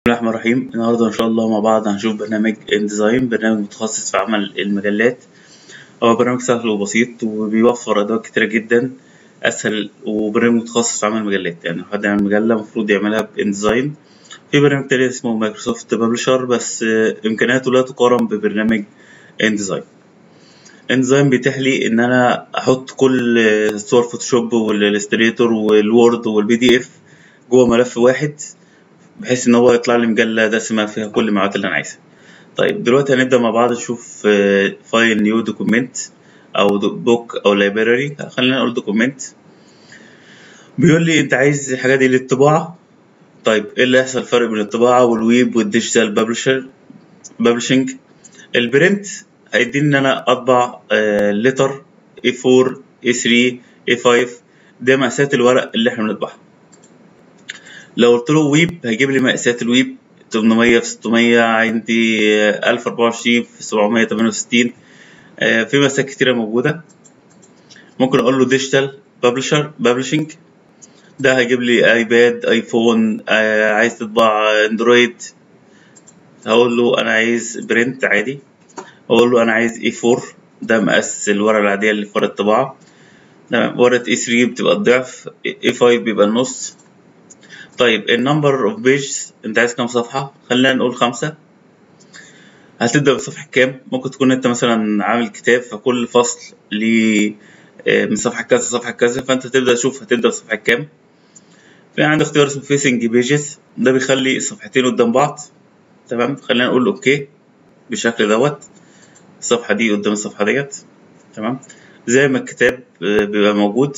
الله الرحمن الرحيم النهارده ان شاء الله مع بعض هنشوف برنامج انديزاين برنامج متخصص في عمل المجلات هو برنامج سهل وبسيط وبيوفر ادوات كتيره جدا اسهل وبرنامج متخصص في عمل المجلات يعني لو حد يعمل مجله المفروض يعملها بانديزاين في برنامج تاني اسمه مايكروسوفت بابلشر بس امكانياته لا تقارن ببرنامج انديزاين انديزاين بيتيح لي ان انا احط كل صور فوتوشوب والالستريتور والوورد والبي دي اف جوه ملف واحد بحيث ان هو يطلع لي مجله دسمه فيها كل المعلومات اللي انا عايزها طيب دلوقتي هنبدا مع بعض نشوف فايل نيو دوكيمنت او بوك او لايبراري خلينا نقول دوكيمنت بيقول لي انت عايز الحاجه دي للطباعه طيب ايه اللي هيحصل الفرق بين الطباعه والويب والديجيتال بابلشر بابلشنج البرنت هيديني ان انا اطبع لتر A4 A3 A5 ده مقاسات الورق اللي احنا بنطبعها لو قلت له ويب هيجيب لي مقاسات الويب 800 في 600 عندي 1024 في 768 في مقاسات كتيرة موجودة ممكن أقول له ديجيتال بابلشر بابلشنج ده هيجيب لي ايباد ايفون عايز تطبع اندرويد هقول له انا عايز برنت عادي اقول له انا عايز اي 4 ده مقاس الورقة العادية اللي في ورقة الطباعة تمام ورقة اي 3 بتبقى الضعف اي 5 بيبقى النص طيب النمبر اوف بيجز انت عايز كام صفحة خلينا نقول خمسة هتبدأ بصفحة كام ممكن تكون انت مثلا عامل كتاب فكل فصل ليه من صفحة كذا صفحة كذا فانت تبدأ تشوف هتبدأ بصفحة كام في عندي اختيار اسمه فيسنج بيجز ده بيخلي الصفحتين قدام بعض تمام خلينا نقول اوكي بالشكل دوت الصفحة دي قدام الصفحة ديت تمام زي ما الكتاب بيبقى موجود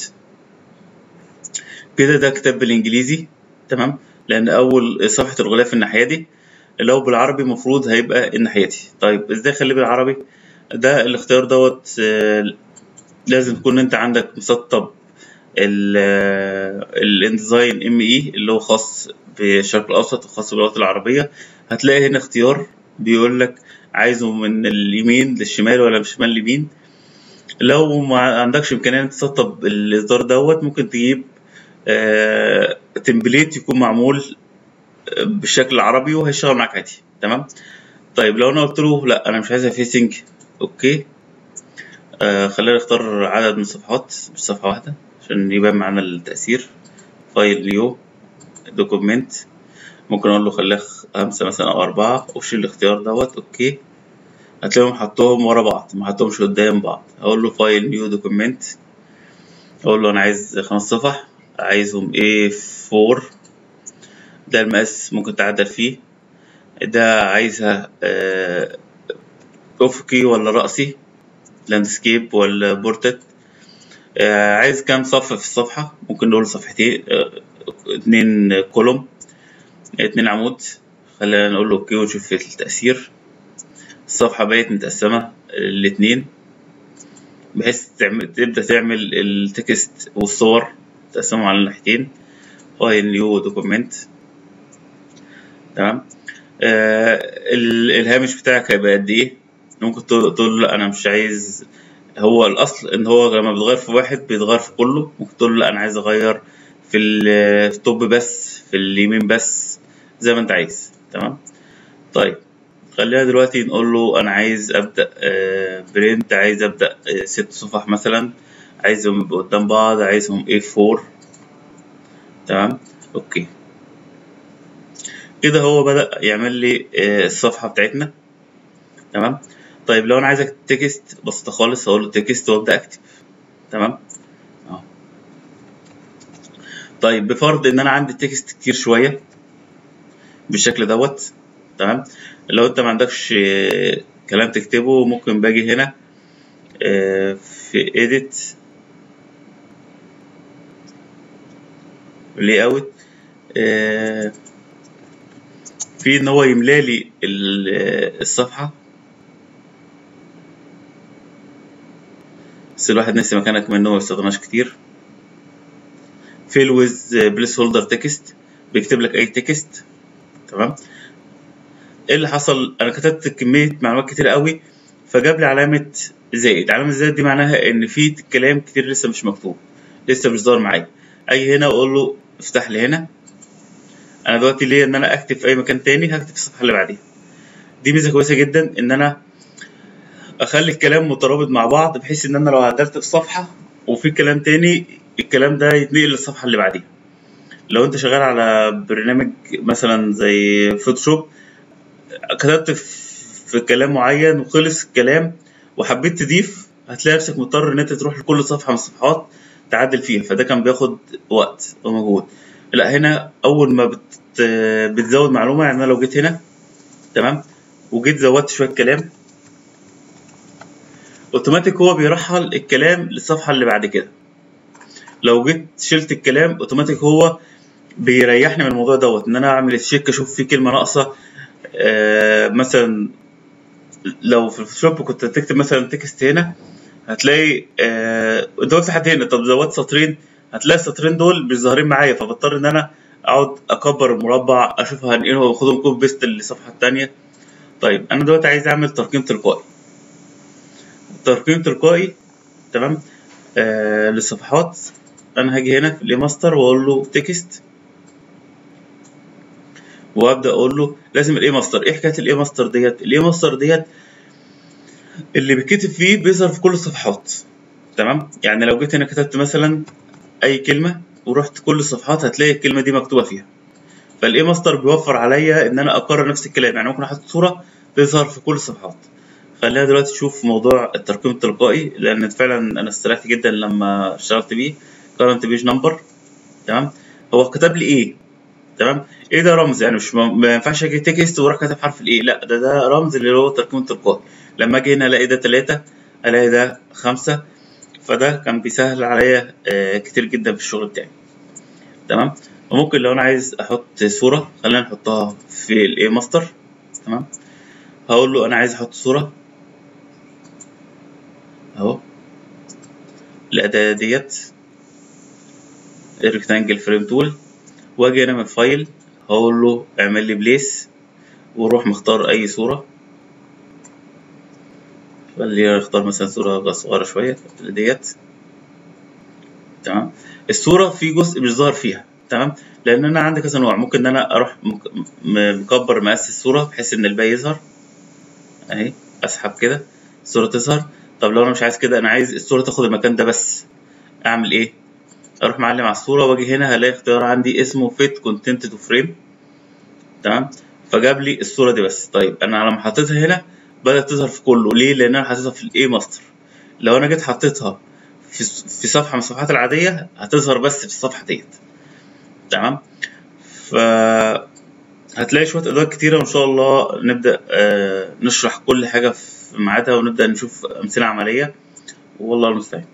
كده ده كتاب بالانجليزي تمام لان اول صفحه الغلاف الناحيه دي لو بالعربي المفروض هيبقى الناحيه دي طيب ازاي اخليه بالعربي ده الاختيار دوت لازم تكون انت عندك مسطب الانديزاين ام اي اللي هو خاص بالشرق الاوسط وخاص باللغات العربيه هتلاقي هنا اختيار بيقول لك عايزه من اليمين للشمال ولا من الشمال لليمين لو ما عندكش امكانيه تسطب الاصدار دوت ممكن تجيب آه، تمبليت يكون معمول بالشكل العربي وهيشتغل معاك عادي تمام طيب لو انا قلت له لا انا مش عايزها فيسنج اوكي آه خلينا نختار عدد من الصفحات مش صفحه واحده عشان يبان معانا التاثير فايل نيو دوكيمنت ممكن اقول له خليها خمسة مثلا او اربعة وشيل الاختيار دوت اوكي هتلاقيهم حطوهم ورا بعض ما حطوهمش قدام بعض هقول له فايل نيو دوكيمنت اقول له انا عايز خمس صفح عايزهم A4 ده المقاس ممكن تعدل فيه ده عايزها آه أفقي ولا رأسي لاندسكيب ولا بورتت آه عايز كام صف في الصفحة ممكن نقول صفحتين آه اتنين كولوم اتنين عمود خلينا نقول له اوكي ونشوف التأثير الصفحة بقت متقسمة الاتنين بحيث تعمل تبدأ تعمل التكست والصور تقسمهم على الناحيتين فايل نيو دوكيمنت تمام آه الهامش بتاعك هيبقى قد ايه ممكن تقول لا انا مش عايز هو الاصل ان هو لما بيتغير في واحد بيتغير في كله ممكن تقول لا انا عايز اغير في التوب بس في اليمين بس زي ما انت عايز تمام طيب خلينا دلوقتي نقول له انا عايز ابدا آه برنت عايز ابدا آه ست صفح مثلا عايزهم يبقوا قدام بعض عايزهم A4 تمام اوكي كده هو بدأ يعمل لي الصفحة بتاعتنا تمام طيب لو انا عايزك تكست بسيطة خالص هقول له تكست وابدأ اكتب تمام اهو طيب بفرض ان انا عندي تكست كتير شوية بالشكل دوت تمام لو انت ما عندكش كلام تكتبه ممكن باجي هنا في edit لي اوت آه في ان هو يملالي الصفحة بس الواحد نسي مكانك منه ما يستخدمهاش كتير فيل ويز بليس هولدر تكست بيكتب لك اي تكست تمام ايه اللي حصل انا كتبت كمية معلومات كتير قوي فجاب لي علامة زائد علامة زائد دي معناها ان في كلام كتير لسه مش مكتوب لسه مش ظاهر معايا اجي هنا واقول له افتح لي هنا انا دلوقتي ليا ان انا اكتب في اي مكان تاني هكتب في الصفحه اللي بعديها دي ميزه كويسه جدا ان انا اخلي الكلام مترابط مع بعض بحيث ان انا لو عدلت في صفحه وفي كلام تاني الكلام ده يتنقل للصفحه اللي بعديها لو انت شغال على برنامج مثلا زي فوتوشوب كتبت في كلام معين وخلص الكلام وحبيت تضيف هتلاقي نفسك مضطر ان انت تروح لكل صفحه من الصفحات تعدل فيها فده كان بياخد وقت ومجهود لا هنا اول ما بت... بتزود معلومه يعني انا لو جيت هنا تمام وجيت زودت شويه كلام اوتوماتيك هو بيرحل الكلام للصفحه اللي بعد كده لو جيت شلت الكلام اوتوماتيك هو بيريحني من الموضوع دوت ان انا اعمل تشيك اشوف في كلمه ناقصه آه مثلا لو في الفوتوشوب كنت تكتب مثلا تكست هنا هتلاقي آه انت قلت لحد هنا طب زودت سطرين هتلاقي السطرين دول مش ظاهرين معايا فبضطر ان انا اقعد اكبر المربع اشوف هنقله واخدهم كوب بيست للصفحه الثانيه طيب انا دلوقتي عايز اعمل ترقيم تلقائي ترقيم تلقائي تمام آه للصفحات انا هاجي هنا في الايماستر واقول له تكست وابدا اقول له لازم الاي ماستر ايه حكايه الاي ماستر ديت الاي ماستر ديت اللي بيتكتب فيه بيظهر في كل الصفحات تمام يعني لو جيت هنا كتبت مثلا اي كلمه ورحت كل الصفحات هتلاقي الكلمه دي مكتوبه فيها فالاي ماستر بيوفر عليا ان انا اكرر نفس الكلام يعني ممكن احط صوره تظهر في كل الصفحات خلينا دلوقتي نشوف موضوع الترقيم التلقائي لان فعلا انا استريحت جدا لما اشتغلت بيه current page number تمام هو كتب لي ايه تمام ايه ده رمز يعني مش ما ينفعش اجي تكست واروح كاتب حرف الايه لا ده ده رمز اللي هو الترقيم التلقائي لما اجي هنا الاقي ده تلاتة الاقي ده خمسة فده كان بيسهل عليا آه كتير جدا في الشغل بتاعي تمام وممكن لو انا عايز احط صورة خلينا نحطها في الايه ماستر تمام هقول له انا عايز احط صورة اهو الاداة ديت الريكتانجل فريم تول واجي هنا من فايل هقول له اعمل لي بليس واروح مختار اي صورة خلينا نختار مثلا صورة صغيرة شوية ديت تمام الصورة في جزء مش ظاهر فيها تمام لان انا عندي كذا نوع ممكن ان انا اروح مكبر مقاس الصورة بحيث ان الباقي يظهر اهي اسحب كده الصورة تظهر طب لو انا مش عايز كده انا عايز الصورة تاخد المكان ده بس اعمل ايه اروح معلم على الصورة واجي هنا هلاقي اختيار عندي اسمه فيت كونتنت تو فريم تمام فجاب لي الصورة دي بس طيب انا لما حطيتها هنا بدأت تظهر في كله ليه لان انا حطيتها في الاي ماستر لو انا جيت حطيتها في في صفحة من الصفحات العادية هتظهر بس في الصفحة ديت تمام ف هتلاقي شوية أدوات كتيرة وإن شاء الله نبدأ آه نشرح كل حاجة في ميعادها ونبدأ نشوف أمثلة عملية والله المستعان